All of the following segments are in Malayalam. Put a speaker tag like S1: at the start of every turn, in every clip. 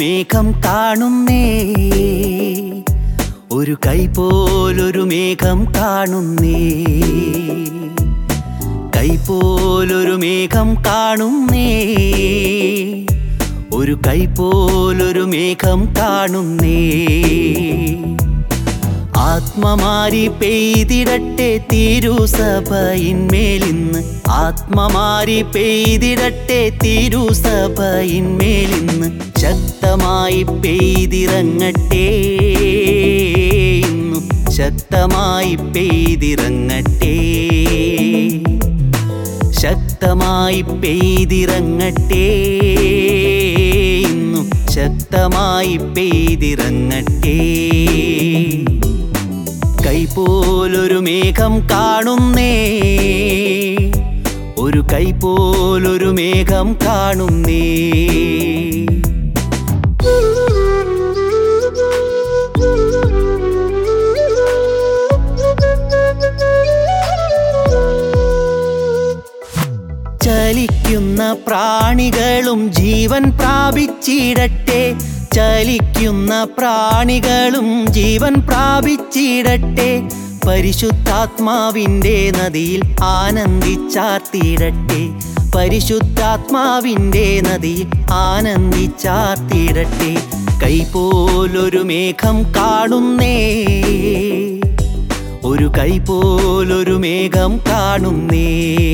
S1: മേഘം കാണുന്നേ ഒരു കൈ പോലൊരു മേഘം കാണുന്നേ കൈ പോലൊരു മേഘം കാണുന്നേ ഒരു കൈ പോലൊരു മേഘം കാണുന്നേ ആത്മമാരി പെയ്തിടട്ടെ തിരുസഭയിന്മേലിന്ന് ആത്മമാരി പെയ്തിടട്ടെ തിരുസഭയിന്മേലിന്ന് ശക്തമായി പെയ്തിറങ്ങട്ടെ ഇന്നു ശക്തമായി പെയ്തിറങ്ങട്ടെ ശക്തമായി പെയ്തിറങ്ങട്ടെ ഇന്നു ശക്തമായി പെയ്തിറങ്ങട്ടെ കൈ പോലൊരു മേഘം കാണുന്നേ ഒരു കൈ പോലൊരു മേഘം കാണുന്നേ ചലിക്കുന്ന പ്രാണികളും ജീവൻ പ്രാപിച്ചിടട്ടെ ചലിക്കുന്ന പ്രാണികളും ജീവൻ പ്രാപിച്ചിടട്ടെ പരിശുദ്ധാത്മാവിൻ്റെ നദിയിൽ ആനന്ദിച്ചാർത്തിടട്ടെ പരിശുദ്ധാത്മാവിൻ്റെ നദിയിൽ ആനന്ദിച്ചാർത്തിടട്ടെ കൈ പോലൊരു മേഘം കാണുന്നേ ഒരു കൈ പോലൊരു മേഘം കാണുന്നേ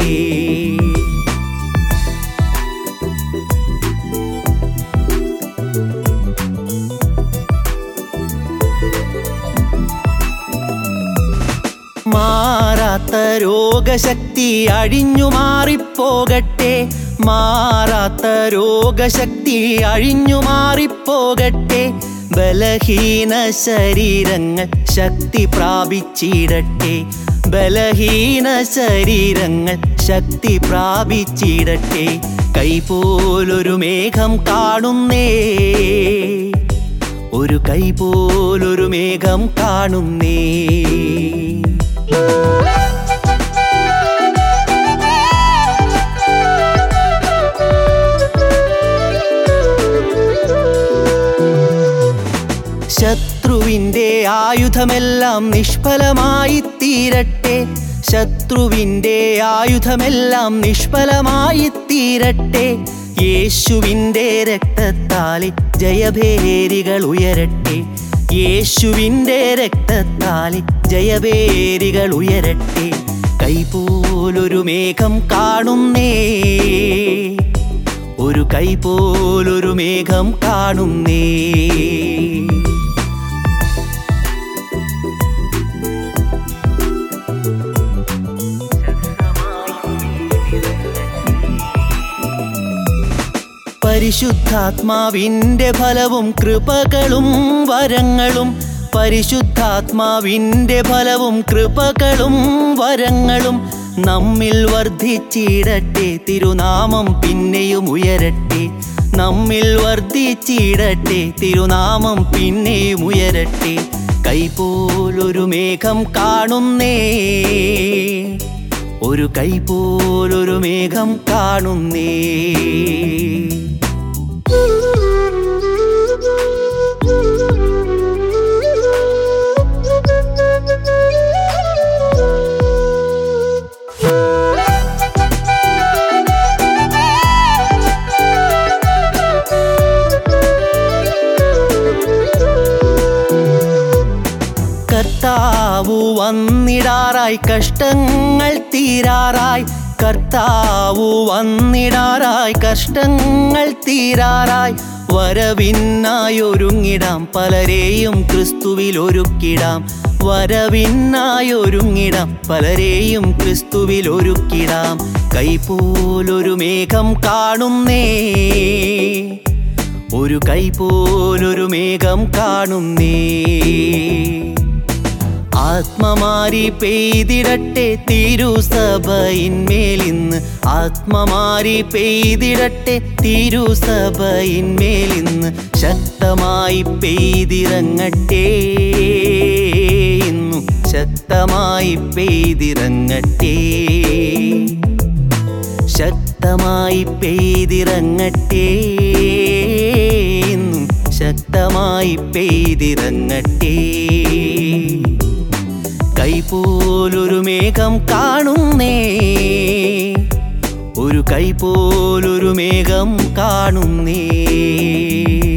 S1: മാറാത്ത രോഗശക്തി അഴിഞ്ഞു മാറിപ്പോകട്ടെ മാറാത്ത രോഗശക്തി അഴിഞ്ഞു മാറിപ്പോകട്ടെ ബലഹീന ശരീരങ്ങൾ ശക്തി പ്രാപിച്ചിടട്ടെ ബലഹീന ശരീരങ്ങൾ ശക്തി പ്രാപിച്ചിടട്ടെ കൈ പോലൊരു മേഘം കാണുന്നേ ഒരു കൈ പോലൊരു മേഘം കാണുന്നേ ശത്രുവിൻ്റെ ആയുധമെല്ലാം നിഷ്ഫലമായി തീരട്ടെ ശത്രുവിൻ്റെ ആയുധമെല്ലാം നിഷ്ഫലമായി തീരട്ടെ യേശുവിൻ്റെ രക്തത്താലെ ജയഭേരികൾ ഉയരട്ടെ യേശുവിൻ്റെ രക്തത്താലെ ജയഭേരികൾ ഉയരട്ടെ കൈ പോലൊരു മേഘം കാണുന്നേ ഒരു കൈ പോലൊരു മേഘം കാണുന്നേ പരിശുദ്ധാത്മാവിൻ്റെ ഫലവും കൃപകളും വരങ്ങളും പരിശുദ്ധാത്മാവിൻ്റെ ഫലവും കൃപകളും വരങ്ങളും നമ്മിൽ വർദ്ധിച്ചിടട്ടെ തിരുനാമം പിന്നെയും ഉയരട്ടെ നമ്മിൽ വർദ്ധിച്ചിടട്ടെ തിരുനാമം പിന്നെയും ഉയരട്ടെ കൈ പോലൊരു മേഘം കാണുന്നേ ഒരു കൈ പോലൊരു മേഘം കാണുന്നേ കർത്താവു വന്നിടാറായി കഷ്ടങ്ങൾ തീരാറായി കർത്താവു വന്നിടാറായി കഷ്ടങ്ങൾ തീരാറായി വരവിനായി ഒരുങ്ങിടാം പലരെയും ക്രിസ്തുവിൽ ഒരുക്കിടാം വരവിനായി ഒരുങ്ങിടാം പലരെയും ക്രിസ്തുവിൽ ഒരുക്കിടാം കൈ പോലൊരു മേഘം കാണുന്നേ ഒരു കൈ പോലൊരു മേഘം കാണുന്നേ ആത്മമാരി പെയ്തിടട്ടെ തിരുസഭയിന്മേലിന്ന് ആത്മമാരി പെയ്തിടട്ടെ തിരുസഭയിന്മേലിന്ന് ശക്തമായി പെയ്തിറങ്ങട്ടെ ഇന്നു ശക്തമായി പെയ്തിറങ്ങട്ടെ ശക്തമായി പെയ്തിറങ്ങട്ടെ ഇന്നും അതിശക്തമായി പെയ്തിറങ്ങട്ടെ കൈപോലൊരു മേഘം കാണുന്നേ ഒരു കൈപോലൊരു മേഘം കാണുന്നേ